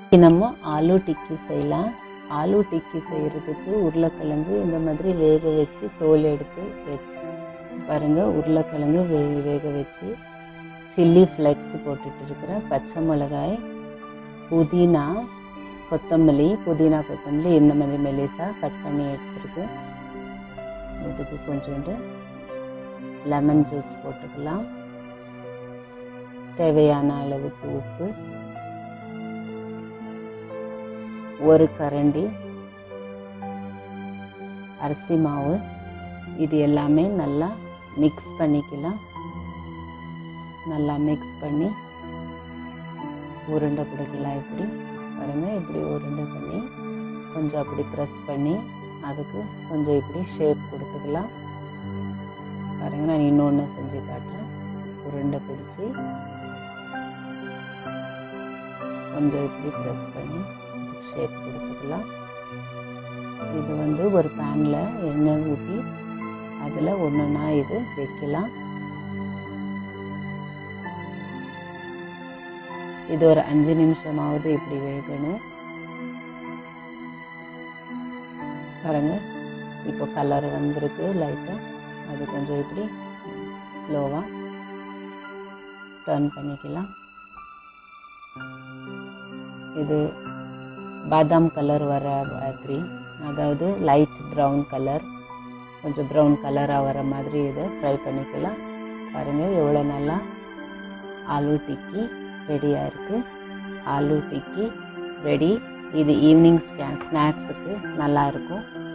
இன்னைக்கு நம்ம ஆலு டிக்கி செய்யலாம் ஆலு டிக்கி செய்கிறதுக்கு உருளைக்கிழங்கு இந்த மாதிரி வேக வச்சு தோல் எடுத்து வச்சு பாருங்கள் உருளைக்கிழங்கு வே வேக வச்சு சில்லி ஃப்ளெக்ஸ் போட்டுட்டு இருக்கிறேன் பச்சை மிளகாய் புதினா கொத்தமல்லி புதினா கொத்தமல்லி இந்த மாதிரி மெலிசாக கட் பண்ணி எடுத்துருக்கு இதுக்கு கொஞ்சோண்டு லெமன் ஜூஸ் போட்டுக்கலாம் தேவையான அளவுக்கு உப்பு ஒரு கரண்டி அரிசி மாவு இது எல்லாமே நல்லா மிக்ஸ் பண்ணிக்கலாம் நல்லா மிக்ஸ் பண்ணி உருண்டை பிடிக்கலாம் இப்படி பாருங்கள் இப்படி உருண்டை பண்ணி கொஞ்சம் அப்படி ப்ரெஸ் பண்ணி அதுக்கு கொஞ்சம் இப்படி ஷேப் கொடுத்துக்கலாம் பாருங்கள் நான் இன்னொன்று செஞ்சு காட்டுறேன் உருண்டை பிடிச்சி கொஞ்சம் இப்படி ப்ரெஸ் பண்ணி ஷேப் கொடுத்துக்கலாம் இது வந்து ஒரு பேனில் எண்ணெய் ஊற்றி அதில் ஒன்றுனா இது வைக்கலாம் இது ஒரு அஞ்சு நிமிஷமாவது இப்படி வேகணும் பாருங்க இப்போ கலர் வந்திருக்கு லைட்டாக அது கொஞ்சம் இப்படி ஸ்லோவாக டர்ன் பண்ணிக்கலாம் இது பாதாம் கலர் வர மாதிரி அதாவது லைட் ப்ரௌன் கலர் கொஞ்சம் ப்ரௌன் கலராக வர மாதிரி இதை ஃப்ரை பண்ணிக்கலாம் பாருங்கள் எவ்வளோ நல்லா ஆலு டிக்கி ரெடியாக இருக்குது ஆலு டிக்கி ரெடி இது ஈவினிங் ஸ்கே ஸ்நாக்ஸுக்கு நல்லாயிருக்கும்